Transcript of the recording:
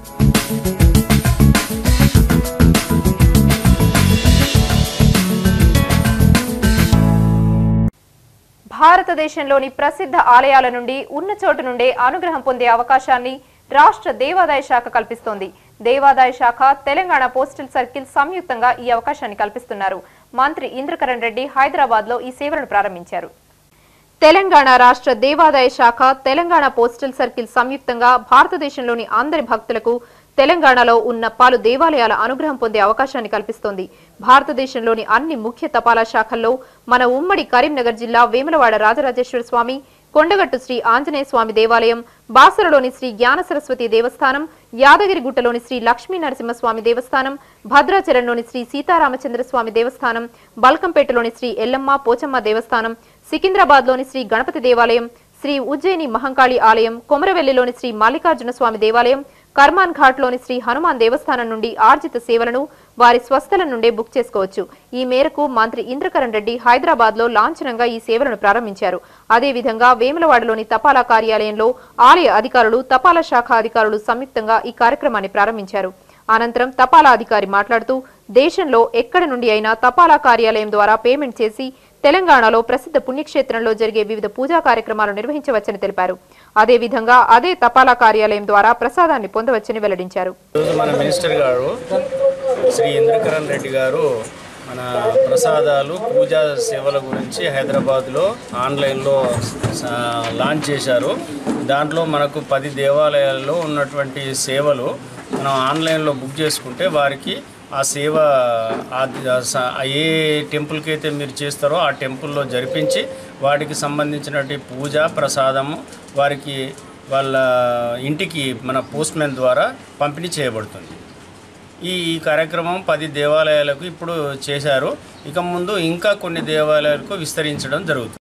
భారతదేశంలోని ప్రసిద్ధ ఆలయాల నుండి ఉన్న చోటు నుండే అనుగ్రహం పొందే అవకాశాన్ని రాష్ట్ర దేవాదాయ శాఖ కల్పిస్తోంది దేవాదాయ శాఖ తెలంగాణ పోస్టల్ సర్కిల్ సంయుక్తంగా ఈ అవకాశాన్ని కల్పిస్తున్నారు మంత్రి ఇంద్రకరణ్ రెడ్డి హైదరాబాద్ లో ఈ సేవలను ప్రారంభించారు తెలంగాణ రాష్ట్ర దేవాదాయ శాఖ తెలంగాణ పోస్టల్ సర్కిల్ సంయుక్తంగా భారతదేశంలోని అందరి భక్తులకు తెలంగాణలో ఉన్న పలు దేవాలయాల అనుగ్రహం పొందే అవకాశాన్ని కల్పిస్తోంది భారతదేశంలోని అన్ని ముఖ్య తపాలా శాఖల్లో మన ఉమ్మడి కరీంనగర్ జిల్లా వేములవాడ రాజరాజేశ్వర స్వామి కొండగట్టు శ్రీ ఆంజనేయ స్వామి దేవాలయం బాసరలోని శ్రీ జ్ఞాన సరస్వతి దేవస్థానం యాదగిరిగుట్టలోని శ్రీ లక్ష్మీ నరసింహస్వామి దేవస్థానం భద్రాచలంలోని శ్రీ సీతారామచంద్ర స్వామి దేవస్థానం బల్కంపేటలోని శ్రీ ఎల్లమ్మ పోచమ్మ దేవస్థానం సికింద్రాబాద్లోని శ్రీ గణపతి దేవాలయం శ్రీ ఉజ్జయిని మహంకాళి ఆలయం కొమరవెల్లిలోని శ్రీ మల్లికార్జున స్వామి దేవాలయం కర్మాన్ ఘాట్లోని శ్రీ హనుమాన్ దేవస్థానం నుండి ఆర్జిత సేవలను వారి స్వస్థలం నుండే బుక్ చేసుకోవచ్చు ఈ మేరకు మంత్రి ఇంద్రకరణ్ రెడ్డి హైదరాబాద్ లో లాంఛనంగా ఈ సేవలను ప్రారంభించారు అదేవిధంగా వేములవాడలోని తపాలా కార్యాలయంలో ఆలయ అధికారులు తపాలా శాఖ అధికారులు సంయుక్తంగా ఈ కార్యక్రమాన్ని ప్రారంభించారు అనంతరం తపాలా అధికారి మాట్లాడుతూ దేశంలో ఎక్కడి నుండి అయినా తపాలా కార్యాలయం ద్వారా పేమెంట్ చేసి తెలంగాణలో ప్రసిద్ధ పుణ్యక్షేత్రంలో జరిగే వివిధ పూజా కార్యక్రమాలు నిర్వహించవచ్చని తెలిపారు అదేవిధంగా అదే తపాలా కార్యాలయం ద్వారా ప్రసాదాన్ని పొందవచ్చని వెల్లడించారు ఈరోజు మన మినిస్టర్ గారు శ్రీ ఇంద్రకరణ్ రెడ్డి గారు మన ప్రసాదాలు పూజా సేవల గురించి హైదరాబాద్లో ఆన్లైన్లో స- లాంచ్ చేశారు దాంట్లో మనకు పది దేవాలయాల్లో ఉన్నటువంటి సేవలు మనం ఆన్లైన్లో బుక్ చేసుకుంటే వారికి ఆ సేవ ఆ ఆ స- ఆ ఏ టెంపుల్కి అయితే మీరు చేస్తారో ఆ టెంపుల్లో జరిపించి వాటికి సంబంధించినటువంటి పూజ ప్రసాదము వారికి వాళ్ళ ఇంటికి మన పోస్ట్మెన్ ద్వారా పంపిణీ చేయబడుతుంది ఈ ఈ కార్యక్రమం పది దేవాలయాలకు ఇప్పుడు చేశారు ఇక ముందు ఇంకా కొన్ని దేవాలయాలకు విస్తరించడం జరుగుతుంది